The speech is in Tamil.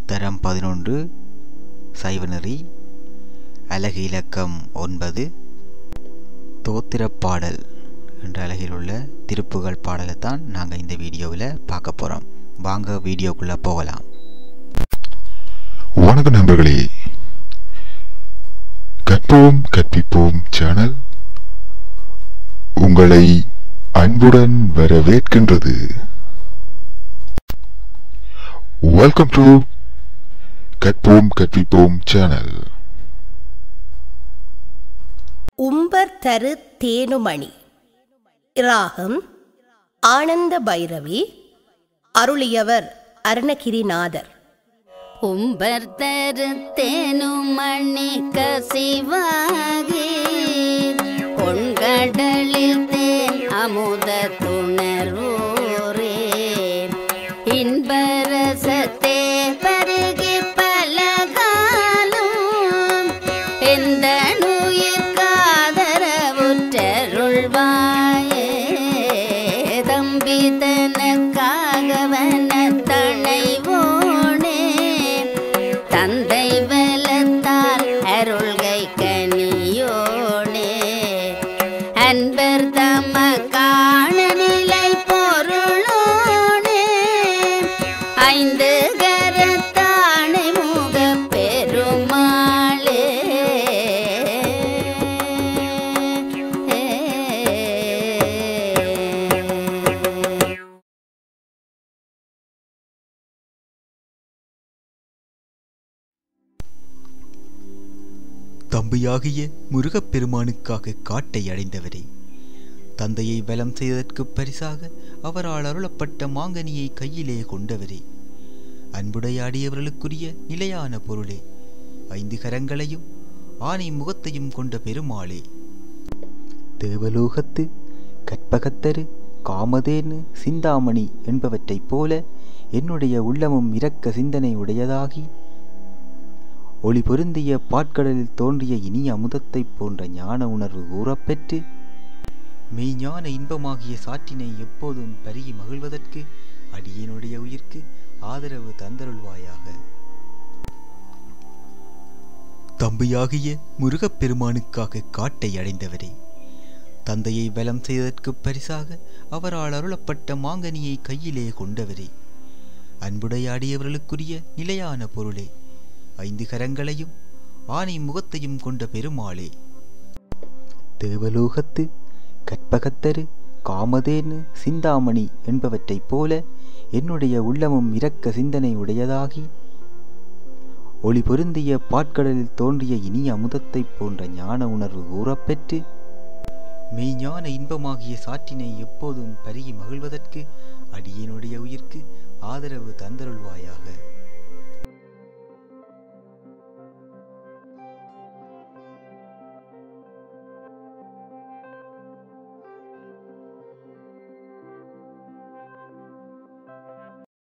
தரம் பதினொன்று சைவநெறி அலகு இலக்கம் ஒன்பது தோத்திரப் பாடல் என்ற அலகில் உள்ள திருப்புகள் பாடலை தான் நாங்கள் இந்த வீடியோவில் பார்க்க போகிறோம் வாங்க வீடியோக்குள்ளே போகலாம் வணக்கம் நண்பர்களே கற்போம் கற்பிப்போம் சேனல் உங்களை அன்புடன் வரவேற்கின்றது வெல்கம் டு கற்போம் கற்பிப்போம் சேனல் உம்பர் தரு தேனுமணி ராகம் ஆனந்த பைரவி அருளியவர் அருணகிரிநாதர் உம்பர் தருத்தேனும் மணி கசிவாகி பொன்கடலில் தேன் அமுத துணர்வோரே இன்பரசத்தே பருகி பலகாலம் எந்த நுயிர்காதரவுற்றருள்வாயே தம்பி தனக்காகவன தனைவோனே தந்தை வலத்தால் அருள்கை கனியோனே அன்பர் தமக்கான நிலை பொருளோனே ஐந்து கரத்தானை முக பெருமாளே தம்பியாகிய முருகப்பெருமானுக்காக காட்டை அடைந்தவரே தந்தையை வலம் செய்ததற்கு பரிசாக அவரால் அருளப்பட்ட மாங்கனியை கையிலே கொண்டவரே அன்புடையாடியவர்களுக்குரிய நிலையான பொருளே ஐந்து கரங்களையும் ஆனை முகத்தையும் கொண்ட பெருமாளே தேவலோகத்து கற்பகத்தரு காமதேனு சிந்தாமணி என்பவற்றைப் போல என்னுடைய உள்ளமும் இரக்க சிந்தனை உடையதாகி ஒளி பொருந்திய பாட்கடலில் தோன்றிய இனிய அமுதத்தைப் போன்ற ஞான உணர்வு கூறப்பெற்று மெய்ஞான இன்பமாகிய சாற்றினை எப்போதும் பருகி மகிழ்வதற்கு அடியனுடைய உயிர்க்கு ஆதரவு தந்தருள்வாயாக தம்பியாகிய முருகப்பெருமானுக்காக காட்டை அடைந்தவரே தந்தையை வலம் செய்ததற்கு பரிசாக அவரால் அருளப்பட்ட மாங்கனியை கையிலே கொண்டவரே அன்புடையாடியவர்களுக்குரிய நிலையான பொருளே ஐந்து கரங்களையும் ஆனை முகத்தையும் கொண்ட பெருமாளே தேவலோகத்து கற்பகத்தரு காமதேனு சிந்தாமணி என்பவற்றைப் போல என்னுடைய உள்ளமும் இரக்க சிந்தனை உடையதாகி ஒளி பொருந்திய பாட்கடலில் தோன்றிய இனிய அமுதத்தைப் போன்ற ஞான உணர்வு கூறப்பெற்று மெய்ஞான இன்பமாகிய சாற்றினை எப்போதும் பருகி மகிழ்வதற்கு அடியனுடைய உயிர்க்கு ஆதரவு தந்தருள்வாயாக